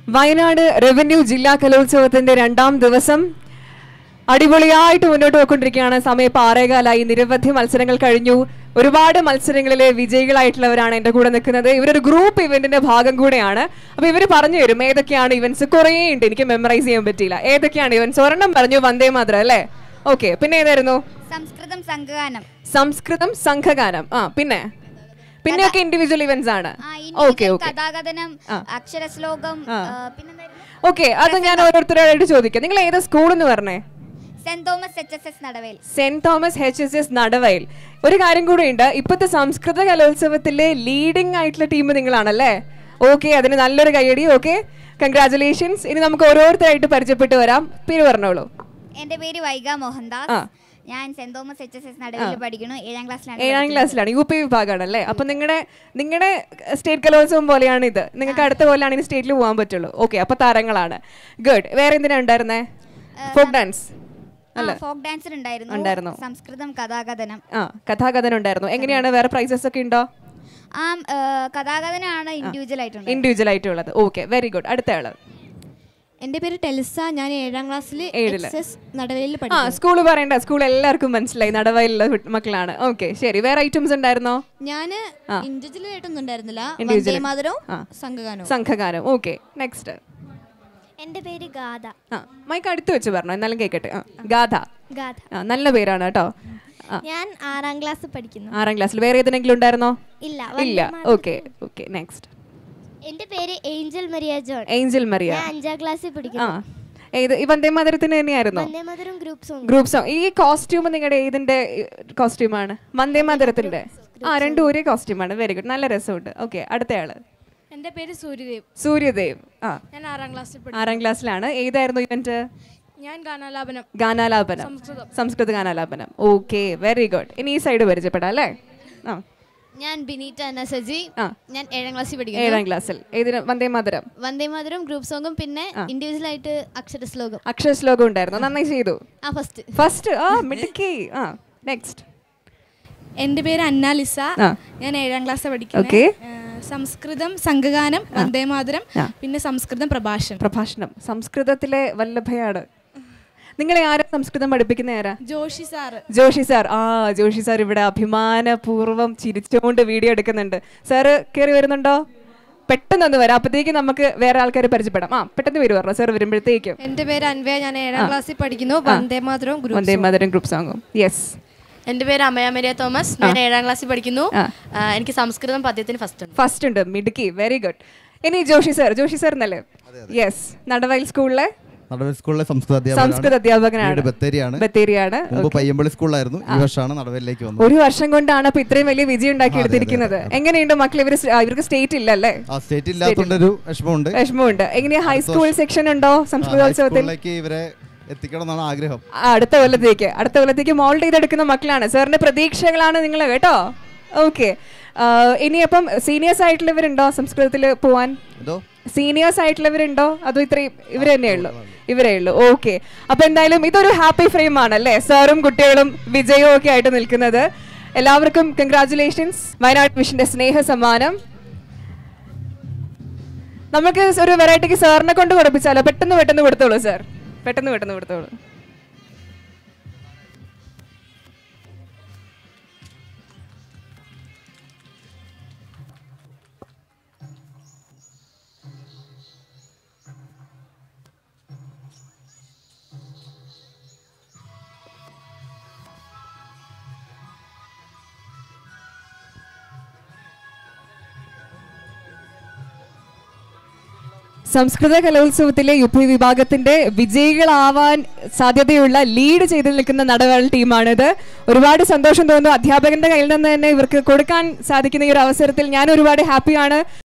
Wayanad revenue ജില്ലാ കലോത്സവത്തിന്റെ രണ്ടാം ദിവസം അടിപൊളിയായിട്ട് മുന്നോട്ട് പോയിക്കൊണ്ടിരിക്കുകയാണ് സമയം ഇപ്പൊ ആറേകാലായി നിരവധി മത്സരങ്ങൾ കഴിഞ്ഞു ഒരുപാട് മത്സരങ്ങളിലെ വിജയികളായിട്ടുള്ളവരാണ് എന്റെ കൂടെ നിൽക്കുന്നത് ഇവരൊരു ഗ്രൂപ്പ് ഇവന്റിന്റെ ഭാഗം കൂടെയാണ് അപ്പൊ ഇവർ പറഞ്ഞു തരും ഏതൊക്കെയാണ് ഇവന്റ്സ് കുറേ ഉണ്ട് എനിക്ക് മെമ്മറൈസ് ചെയ്യാൻ പറ്റിയില്ല ഏതൊക്കെയാണ് ഇവന്റ്സ് ഒരെണ്ണം പറഞ്ഞു വന്ദേ മാതരം അല്ലേ ഓക്കെ പിന്നെ ഏതായിരുന്നു സംസ്കൃതം സംഘഗാനം സംസ്കൃതം സംഘഗാനം ആ പിന്നെ പിന്നെയൊക്കെ ഇൻഡിവിജ്വൽ ഇവന്റ്സ് ആണ് ആ, ഓക്കെ individual ഓക്കെ കഥാകഥനം ആ. അക്ഷരശ്ലോകം ആ. ആ, പിന്നെന്തായിരുന്നു ഓക്കെ അത് ഞാൻ ഓരോരുത്തരായിട്ട് ചോദിക്കാം നിങ്ങൾ ഏതാ സ്കൂൾ എന്ന് പറഞ്ഞേ saint Thomas H S S Nadavayal saint Thomas H S S Nadavayal ഒരു കാര്യം കൂടെ ഉണ്ട് ഇപ്പോഴത്തെ സംസ്കൃത കലോത്സവത്തിലെ ലീഡിംഗ് ആയിട്ടുള്ള ടീം നിങ്ങളാണല്ലേ ഓക്കെ അതിന് നല്ലൊരു കൈയടി ഓക്കെ കൺഗ്രാചുലേഷൻസ് ഇനി നമുക്ക് ഓരോരുത്തരായിട്ട് പരിചയപ്പെട്ട് വരാം പേര് പറഞ്ഞോളൂ എന്റെ പേര് വൈഗ മോഹൻദാസ് ആ. ഞാൻ saint Thomas H S S Nadavayal പഠിക്കുന്നു ഏഴാം ക്ലാസ്സിലാണ് ഏഴാം പഠിക്കുന്നത്. ക്ലാസ്സിലാണ് യു പി വിഭാഗമാണല്ലേ അപ്പൊ നിങ്ങളുടെ നിങ്ങളുടെ സ്റ്റേറ്റ് കലോത്സവം പോലെയാണ് ഇത് നിങ്ങൾക്ക് അടുത്ത പോലെയാണ് ഇനി സ്റ്റേറ്റിൽ പോകാൻ പറ്റുള്ളൂ ഓക്കെ അപ്പൊ താരങ്ങളാണ് ഗുഡ് വേറെ എന്തിനാ ഉണ്ടായിരുന്നേ ഫോക്ക് ഡാൻസ് ആ, ഫോക്ക് ഡാൻസർ ഉണ്ടായിരുന്നു ഉണ്ടായിരുന്നു. സംസ്കൃതം കഥാകഥനം ആ കഥാകഥനം ഉണ്ടായിരുന്നു എങ്ങനെയാണ് വേറെ പ്രൈസസ് ഒക്കെ ഉണ്ടോ ആ ആ, കഥാകഥനാണ് ഇൻഡിവിജ്വൽ ആയിട്ടുണ്ട് ഇൻഡിവിജ്വൽ ആയിട്ടുള്ളത് ഓക്കെ വെരി ഗുഡ് അടുത്ത ആള് എന്റെ പേര് ടെൽസ ഞാൻ ഏഴാം ക്ലാസ്സിൽ ഏഴില്. നടവലിൽ ആ പഠിക്കുന്നു സ്കൂള് പറയണ്ട സ്കൂൾ എല്ലാവർക്കും മനസ്സിലായി നടവയിലുള്ള കുട്ടി- മക്കളാണ് ഓക്കെ ശരി വേറെ ഐറ്റംസ് ഉണ്ടായിരുന്നോ ഞാന് ആ. ഇൻഡിവിജ്വൽ ആയിട്ടൊന്നും ഉണ്ടായിരുന്നില്ല Individual. മാതരവും ആ. സംഘഗാനവും സംഘഗാനം ഓക്കെ നെക്സ്റ്റ് എൻ്റെ പേര് ഗാഥ ആ മൈക്ക് അടുത്ത് വെച്ച് പറഞ്ഞു എന്നാലും കേൾക്കട്ടെ ആ ഗാഥ ഗാഥ ആ നല്ല പേരാണ് കേട്ടോ ആ ഞാൻ ആറാം ക്ലാസ് പഠിക്കുന്നു ആറാം ക്ലാസ്സിൽ വേറെ ഏതെങ്കിലും ഉണ്ടായിരുന്നോ ഇല്ല ഇല്ല ഓക്കെ ഓക്കെ നെക്സ്റ്റ് എൻ്റെ പേര് Angel Maria John Angel Maria ഞാൻ അഞ്ചാം ക്ലാസ്സിൽ ആ പഠിക്കുന്നു ഏത് ഈ വന്ദേ മാതരത്തിന് തന്നെയായിരുന്നോ Vandemataram group song group song ഈ കോസ്റ്റ്യൂം നിങ്ങളുടെ ഏതിന്റെ കോസ്റ്റ്യൂമാണ് വന്ദേ മാതരത്തിന്റെ ആ രണ്ടും ഒരേ കോസ്റ്റ്യൂമാണ് വെരി ഗുഡ് നല്ല രസമുണ്ട് ഓക്കെ അടുത്തയാള് എന്റെ പേര് സൂര്യദേവ് സൂര്യദേവ് ആ ഞാൻ ആറാം ക്ലാസ്സിൽ ആറാം ക്ലാസ്സിലാണ് ഏതായിരുന്നു ഇവന്റ് ഞാൻ ഗാനാലാപനം ഗാനാലാപനം സംസ്കൃത ഗാനാലാപനം ഓക്കെ വെരി ഗുഡ് ഇനി ഈ സൈഡ് പരിചയപ്പെടാം അല്ലേ ആ ഞാൻ ബിനീറ്റ അന്ന സജി ആ. ഞാൻ ഏഴാം ക്ലാസ്സിൽ പഠിക്കുന്നു ഏഴാം ക്ലാസ്സിൽ ഏതിന് വന്ദേ മാതരം വന്ദേമാതരം ഗ്രൂപ്പ് സോങ്ങും പിന്നെ ഇൻഡിവിജ്വൽ ആയിട്ട് അക്ഷരശ്ലോകം അക്ഷരശ്ലോകം ഉണ്ടായിരുന്നു നന്നായി ചെയ്തു ആ ഫസ്റ്റ് ഫസ്റ്റ് ആ മിടുക്കി ആ നെക്സ്റ്റ് എന്റെ പേര് അന്നാലിസ ആ. ഞാൻ ഏഴാം ക്ലാസ് Okay. പഠിക്കുന്നു സംസ്കൃതം സംഘഗാനം വന്ദേമാതരം ആ. പിന്നെ സംസ്കൃതം പ്രഭാഷണം പ്രഭാഷണം സംസ്കൃതത്തിലെ വല്ലഭയാണ് നിങ്ങളെ ആരാ സംസ്കൃതം പഠിപ്പിക്കുന്ന ആരാ ജോഷി സാറ് ജോഷി സാർ ആ ജോഷി സാർ ഇവിടെ അഭിമാനപൂർവ്വം ചിരിച്ചുകൊണ്ട് വീഡിയോ എടുക്കുന്നുണ്ട് സാറ് കയറി വരുന്നുണ്ടോ പെട്ടെന്ന് ഒന്ന് വരാം അപ്പത്തേക്ക് നമുക്ക് വേറെ ആൾക്കാരെ പരിചയപ്പെടാം ആ പെട്ടെന്ന് വരും പറഞ്ഞോ സാർ വരുമ്പോഴത്തേക്കും എന്റെ പേര് അൻവയ ഞാൻ ഏഴാം ക്ലാസ്സിൽ പഠിക്കുന്നു വന്ദേമാതരവും വന്ദേ മാതരം ഗ്രൂപ്പ് സോങ്ങും യെസ് എൻ്റെ പേര് അമയ മരിയ തോമസ് ഞാൻ ഏഴാം ക്ലാസ്സിൽ പഠിക്കുന്നു ആ. ആ, എനിക്ക് സംസ്കൃതം പദ്യത്തിന് ഫസ്റ്റ് ഉണ്ട് ഫസ്റ്റ് ഉണ്ട് മിടുക്കി വെരി ഗുഡ് ഇനി ജോഷി സാർ ജോഷി സാർ എന്നല്ലേ യെസ് നടവയൽ സ്കൂളിലെ നടവൽ സ്കൂളിലെ സംസ്കൃത സംസ്കൃത അധ്യാപകനാണ് വീട് ബത്തേരിയാണ് ബത്തേരിയാണ് മുമ്പ് പയ്യമ്പള്ളി സ്കൂളിലായിരുന്നു ഈ വർഷമാണ് നടവലിലേക്ക് വന്നത് ഒരു വർഷം കൊണ്ടാണ് അപ്പൊ ഇത്രയും വലിയ വിജയം ഉണ്ടാക്കി എടുത്തിരിക്കുന്നത് എങ്ങനെയുണ്ട് മക്കൾ ഇവര് സ്- ആ, ഇവർക്ക് സ്റ്റേറ്റ് ഇല്ല അല്ലേ ആ സ്റ്റേറ്റ് ഇല്ലാത്തതുകൊണ്ടൊരു വിഷമമുണ്ട് വിഷമമുണ്ട് എങ്ങനെയാ ഹൈസ്കൂൾ സെക്ഷൻ ഉണ്ടോ സംസ്കൃതോത്സവത്തിൽ സ്കൂളിലേക്ക് ഇവരെ എത്തിക്കണം എന്നാണ് ആഗ്രഹം ആ, അടുത്ത കൊല്ലത്തേക്ക് അടുത്ത കൊല്ലത്തേക്ക് മോൾഡ് ചെയ്തെടുക്കുന്ന മക്കളാണ് സാറിന്റെ പ്രതീക്ഷകളാണ് നിങ്ങൾ കേട്ടോ ഓക്കെ ഇനിയപ്പം സീനിയേഴ്സ് ആയിട്ടുള്ളവരുണ്ടോ സംസ്കൃതത്തിൽ പോവാൻ എന്തോ സീനിയേഴ്സ് ആയിട്ടുള്ളവരുണ്ടോ അതോ ഇത്രയും ഇവർ തന്നെ ഉള്ളൂ ഇവരേ ഉള്ളൂ ഓക്കെ അപ്പൊ എന്തായാലും ഇതൊരു ഹാപ്പി ഫ്രെയിം ആണ് അല്ലേ സാറും കുട്ടികളും വിജയവും ഒക്കെ ആയിട്ട് നിൽക്കുന്നത് എല്ലാവർക്കും കൺഗ്രാറ്റുലേഷൻസ് വയനാട് മിഷന്റെ സ്നേഹ സമ്മാനം നമുക്ക് ഒരു വെറൈറ്റിക്ക് സാറിനെ കൊണ്ട് കൊടുപ്പിച്ചാലോ പെട്ടെന്ന് പെട്ടെന്ന് കൊടുത്തോളൂ സാർ പെട്ടെന്ന് പെട്ടെന്ന് കൊടുത്തോളൂ സംസ്കൃത കലോത്സവത്തിലെ യു പി വിഭാഗത്തിന്റെ വിജയികളാവാൻ സാധ്യതയുള്ള ലീഡ് ചെയ്ത് നിൽക്കുന്ന നടവാൾ ടീമാണിത് ഒരുപാട് സന്തോഷം തോന്നുന്നു അധ്യാപകന്റെ കയ്യിൽ നിന്ന് തന്നെ ഇവർക്ക് കൊടുക്കാൻ സാധിക്കുന്ന ഈ ഒരു അവസരത്തിൽ ഞാൻ ഒരുപാട് ഹാപ്പിയാണ്